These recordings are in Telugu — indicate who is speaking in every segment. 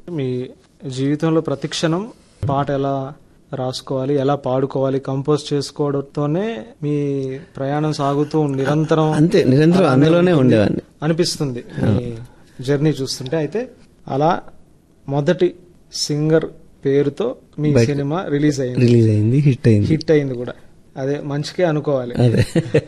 Speaker 1: మీ జీవితంలో ప్రతి క్షణం పాట ఎలా రాసుకోవాలి ఎలా పాడుకోవాలి కంపోజ్ చేసుకోవడంతోనే మీ ప్రయాణం సాగుతూ నిరంతరం
Speaker 2: అంతే నిరంతరం అందులోనే ఉండేవాడిని
Speaker 1: అనిపిస్తుంది మీ జర్నీ చూస్తుంటే అయితే అలా మొదటి సింగర్ పేరుతో మీ సినిమా రిలీజ్ అయింది
Speaker 2: రిలీజ్ అయింది హిట్ అయింది
Speaker 1: హిట్ అయింది కూడా అదే మంచికే అనుకోవాలి
Speaker 2: అదే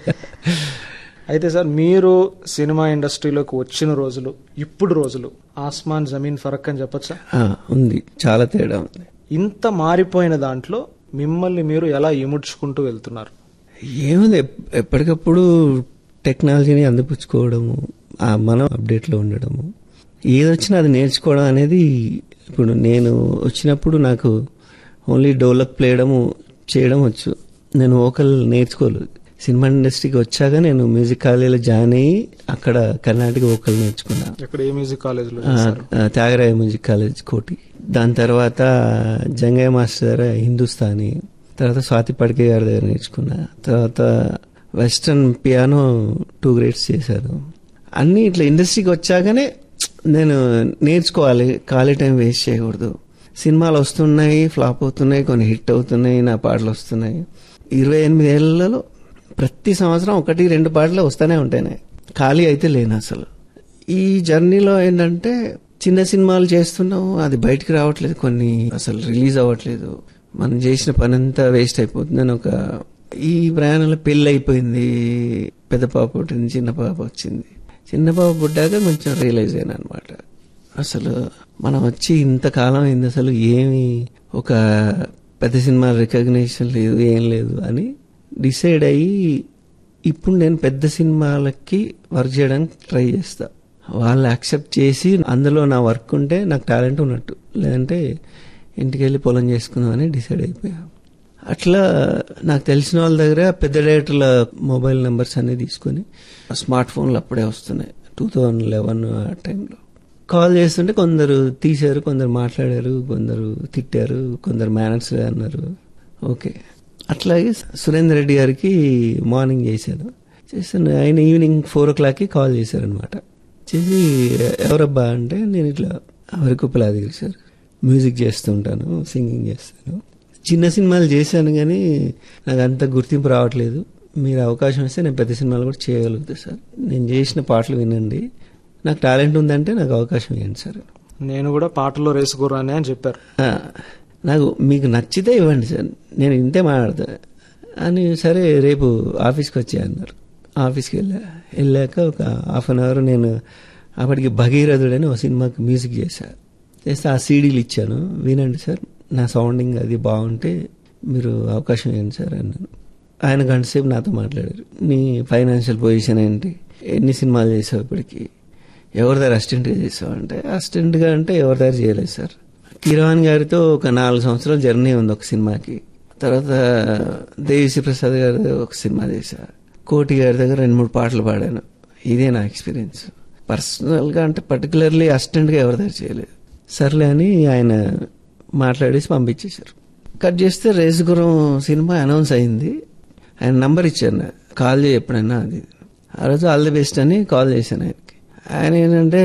Speaker 1: అయితే సార్ మీరు సినిమా ఇండస్ట్రీలోకి వచ్చిన రోజులు ఇప్పుడు రోజులు ఆస్మాన్ జమీన్ ఫరక్ అని చెప్పొచ్చా
Speaker 2: ఆ, ఉంది చాలా తేడా ఉంది
Speaker 1: ఇంత మారిపోయిన దాంట్లో మిమ్మల్ని మీరు ఎలా ఇముడ్చుకుంటూ వెళ్తున్నారు
Speaker 2: ఏముంది ఎప్- ఎప్పటికప్పుడు టెక్నాలజీని అందిపుచ్చుకోవడము ఆ మనం అప్డేట్లో ఉండడము ఏదొచ్చినా అది నేర్చుకోవడం అనేది ఇప్పుడు నేను వచ్చినప్పుడు నాకు ఓన్లీ డోలక్ ప్లేయడము చేయడం వచ్చు నేను వోకల్ నేర్చుకోలేదు సినిమా ఇండస్ట్రీకి వచ్చాక నేను మ్యూజిక్ కాలేజీలో జాయిన్ అయ్యి అక్కడ కర్ణాటక వోకల్ నేర్చుకున్నా
Speaker 1: ఇక్కడ ఏ మ్యూజిక్ కాలేజ్ లో
Speaker 2: ఆ, ఆ, త్యాగరాయ మ్యూజిక్ కాలేజ్ కోటి దాని తర్వాత జంగయ్య మాస్టర్ దగ్గర హిందుస్థానీ తర్వాత స్వాతి పడకే గారి దగ్గర నేర్చుకున్నా తర్వాత వెస్ట్రన్ పియానో టూ గ్రేడ్స్ చేశారు అన్ని ఇట్లా ఇండస్ట్రీకి వచ్చాకనే నేను నేర్చుకోవాలి ఖాళీ టైం వేస్ట్ చేయకూడదు సినిమాలు వస్తున్నాయి ఫ్లాప్ అవుతున్నాయి కొన్ని హిట్ అవుతున్నాయి నా పాటలు వస్తున్నాయి ఇరవై ఎనిమిది ఏళ్లలో ప్రతి సంవత్సరం ఒకటి రెండు పాటలు వస్తూనే ఉంటాయి ఖాళీ అయితే లేను అసలు ఈ జర్నీలో ఏంటంటే చిన్న సినిమాలు చేస్తున్నాం అది బయటికి రావట్లేదు కొన్ని అసలు రిలీజ్ అవ్వట్లేదు మనం చేసిన పని అంతా వేస్ట్ అయిపోతుంది అని ఒక ఈ ప్రయాణంలో పెళ్లి అయిపోయింది పెద్ద పాప పుట్టింది చిన్న పాప వచ్చింది చిన్న పాప పుట్టాక కొంచెం రియలైజ్ అయినా అనమాట అసలు మనం వచ్చి ఇంతకాలం అయింది అసలు ఏమి ఒక పెద్ద సినిమా రికగ్నిషన్ లేదు ఏం లేదు అని డిసైడ్ అయ్యి ఇప్పుడు నేను పెద్ద సినిమాలకి వర్క్ చేయడానికి ట్రై చేస్తా వాళ్ళు యాక్సెప్ట్ చేసి అందులో నా వర్క్ ఉంటే నాకు టాలెంట్ ఉన్నట్టు లేదంటే ఇంటికి వెళ్ళి పొలం చేసుకుందామని డిసైడ్ అయిపోయా అట్లా నాకు తెలిసిన వాళ్ళ దగ్గర పెద్ద డైరెక్టర్ల మొబైల్ నెంబర్స్ అన్ని తీసుకొని స్మార్ట్ ఫోన్లు అప్పుడే వస్తున్నాయి టూ థౌజండ్ లెవెన్ ఆ టైంలో కాల్ చేస్తుంటే కొందరు తీశారు కొందరు మాట్లాడారు కొందరు తిట్టారు కొందరు మేనర్స్ అన్నారు ఓకే అట్లాగే సురేందర్ రెడ్డి గారికి మార్నింగ్ చేశాను చేస్తాను ఆయన ఈవినింగ్ ఫోర్ ఓ క్లాక్కి కాల్ చేశారనమాట చేసి ఎవరబ్బా అంటే నేను ఇట్లా వరకుప్పలాదిగిరి సార్ మ్యూజిక్ చేస్తుంటాను సింగింగ్ చేస్తాను చిన్న సినిమాలు చేశాను కానీ నాకు అంత గుర్తింపు రావట్లేదు మీరు అవకాశం ఇస్తే నేను పెద్ద సినిమాలు కూడా చేయగలుగుతా సార్ నేను చేసిన పాటలు వినండి నాకు టాలెంట్ ఉందంటే నాకు అవకాశం ఇవ్వండి సార్
Speaker 1: నేను కూడా పాటలో రేసుకురానే అని చెప్పారు
Speaker 2: ఆ, నాకు మీకు నచ్చితే ఇవ్వండి సార్ నేను ఇంతే మాట్లాడతా అని సరే రేపు ఆఫీస్కి వచ్చే అన్నారు ఆఫీస్కి వెళ్ళా వెళ్ళాక ఒక హాఫ్ అన్ అవర్ నేను అప్పటికి భగీరథుడని ఒక సినిమాకి మ్యూజిక్ చేశా చేస్తే ఆ సీడీలు ఇచ్చాను వినండి సార్ నా సౌండింగ్ అది బాగుంటే మీరు అవకాశం ఇవ్వండి సార్ అన్నాను ఆయన గంట సేపు నాతో మాట్లాడారు నీ ఫైనాన్షియల్ పొజిషన్ ఏంటి ఎన్ని సినిమాలు చేసావు ఇప్పటికి ఎవరి దగ్గర అసిస్టెంట్గా చేసావు అంటే అసిస్టెంట్గా అంటే ఎవరి దగ్గర చేయలేదు సార్ కిరవాణి గారితో ఒక నాలుగు సంవత్సరాల జర్నీ ఉంది ఒక సినిమాకి తర్వాత దేవిశ్రీ ప్రసాద్ గారి దగ్గర ఒక సినిమా చేశా కోటి గారి దగ్గర రెండు మూడు పాటలు పాడాను ఇదే నా ఎక్స్పీరియన్స్ పర్సనల్గా అంటే పర్టికులర్లీ అసిస్టెంట్గా ఎవరి దగ్గర చేయలేదు సర్లే అని ఆయన మాట్లాడేసి పంపించేశారు కట్ చేస్తే రేసుగురం సినిమా అనౌన్స్ అయింది ఆయన నంబర్ ఇచ్చారు నాకు కాల్ చేయి ఎప్పుడైనా అది ఆ రోజు ఆల్ ది బెస్ట్ అని కాల్ చేశాను ఆయనకి ఆయన ఏంటంటే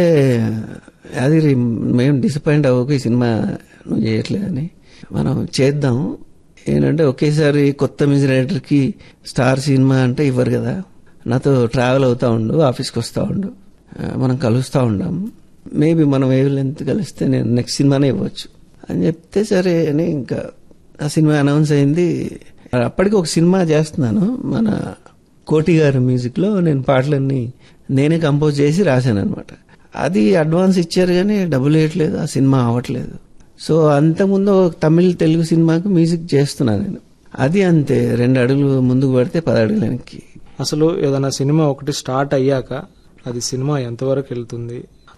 Speaker 2: అది రి- మేము డిసప్పాయింట్ అవ్వకు ఈ సినిమా నువ్వు చేయట్లేదని మనం చేద్దాం ఏంటంటే ఒకేసారి కొత్త మ్యూజిక్ డైరెక్టర్కి స్టార్ సినిమా అంటే ఇవ్వరు కదా నాతో ట్రావెల్ అవుతా ఉండు ఆఫీస్కి వస్తూ ఉండు ఆ, మనం కలుస్తూ ఉండాం మేబీ మనం ఏ లెంత్ కలిస్తే నేను నెక్స్ట్ సినిమానే ఇవ్వచ్చు అని చెప్తే సరే అని ఇంకా ఆ సినిమా అనౌన్స్ అయింది అప్పటికి ఒక సినిమా చేస్తున్నాను మన కోటి గారి మ్యూజిక్లో నేను పాటలన్నీ నేనే కంపోజ్ చేసి రాశాను అనమాట అది అడ్వాన్స్ ఇచ్చారు కానీ డబ్బులు వేయట్లేదు ఆ సినిమా అవ్వట్లేదు సో అంతకుముందు ఒక తమిళ్ తెలుగు సినిమాకి మ్యూజిక్ చేస్తున్నాను నేను అది అంతే రెండు అడుగులు ముందుకు పడితే పది అడుగులు వెనక్కి
Speaker 1: అసలు ఏదైనా సినిమా ఒకటి స్టార్ట్ అయ్యాక అది సినిమా ఎంతవరకు వెళ్తుంది